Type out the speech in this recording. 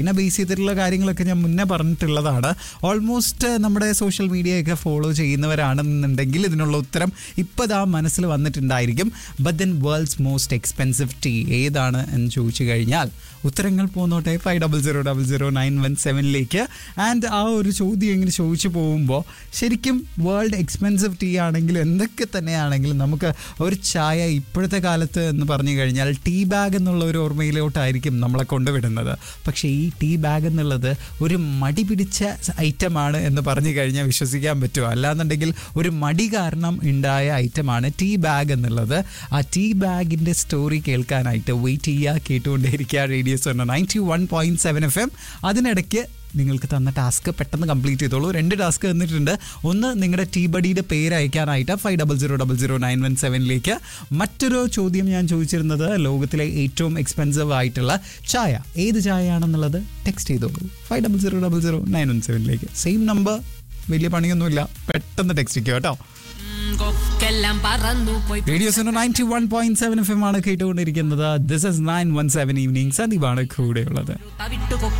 ഇതിനെ ബേസ് ചെയ്തിട്ടുള്ള കാര്യങ്ങളൊക്കെ ഞാൻ മുന്നേ പറഞ്ഞിട്ടുള്ളതാണ് ഓൾമോസ്റ്റ് നമ്മുടെ സോഷ്യൽ മീഡിയയൊക്കെ ഫോളോ ചെയ്യുന്നവരാണെന്നുണ്ടെങ്കിൽ ഇതിനുള്ള ഉത്തരം ഇപ്പോൾ ഇതാ മനസ്സിൽ വന്നിട്ടുണ്ടായിരിക്കും but then world's most expensive tea ഏതാണ് എന്ന് ചോദിച്ചു കഴിഞ്ഞാൽ ഉത്തരങ്ങൾ പോന്നോട്ടെ five double zero double zero nine one സെവനിലേക്ക് ആൻഡ് ആ ഒരു ചോദ്യം ഇങ്ങനെ ചോദിച്ചു പോകുമ്പോൾ ശരിക്കും വേൾഡ് എക്സ്പെൻസീവ് ടീ ആണെങ്കിലും എന്തൊക്കെ തന്നെയാണെങ്കിലും നമുക്ക് ഒരു ചായ ഇപ്പോഴത്തെ കാലത്ത് എന്ന് പറഞ്ഞു കഴിഞ്ഞാൽ ടീ ബാഗ് എന്നുള്ള ഒരു ഓർമ്മയിലോട്ടായിരിക്കും നമ്മളെ കൊണ്ടുവിടുന്നത് പക്ഷേ ഈ ടീ ബാഗ് എന്നുള്ളത് ഒരു മടി പിടിച്ച ഐറ്റമാണ് എന്ന് പറഞ്ഞു കഴിഞ്ഞാൽ വിശ്വസിക്കാൻ പറ്റുമോ അല്ലാന്നുണ്ടെങ്കിൽ ഒരു മടി കാരണം ഉണ്ടായ ഐറ്റമാണ് ടീ ബാഗ് എന്നുള്ളത് ആ ടീ ബാഗിൻ്റെ സ്റ്റോറി കേൾക്കാനായിട്ട് വെയിറ്റ് ചെയ്യുക കേട്ടുകൊണ്ടേയിരിക്കുക radios ninety one point seven FM എം അതിനിടയ്ക്ക് നിങ്ങൾക്ക് തന്ന ടാസ്ക് പെട്ടെന്ന് കംപ്ലീറ്റ് ചെയ്തോളൂ രണ്ട് ടാസ്ക് തന്നിട്ടുണ്ട് ഒന്ന് നിങ്ങളുടെ ടീ ബഡിയുടെ പേര് അയക്കാനായിട്ട് five double zero double zero nine one സെവനിലേക്ക് മറ്റൊരു ചോദ്യം ഞാൻ ചോദിച്ചിരുന്നത് ലോകത്തിലെ ഏറ്റവും എക്സ്പെൻസീവ് ആയിട്ടുള്ള ചായ ഏത് ചായയാണെന്നുള്ളത് ടെക്സ്റ്റ് ചെയ്തോളൂ five double zero double zero nine one സെവനിലേക്ക് സെയിം നമ്പർ വലിയ പണിയൊന്നുമില്ല പെട്ടെന്ന് ടെക്സ്റ്റ് ചെയ്യുക കേട്ടോ കൊക്കെല്ലാം പറന്നു പോയി radios ninety one point seven FM എം ആണ് കേട്ടുകൊണ്ടിരിക്കുന്നത് this is nine one seven evening സന്ദീപാണ് കൂടെയുള്ളത് തവിട്ടു കൊക്ക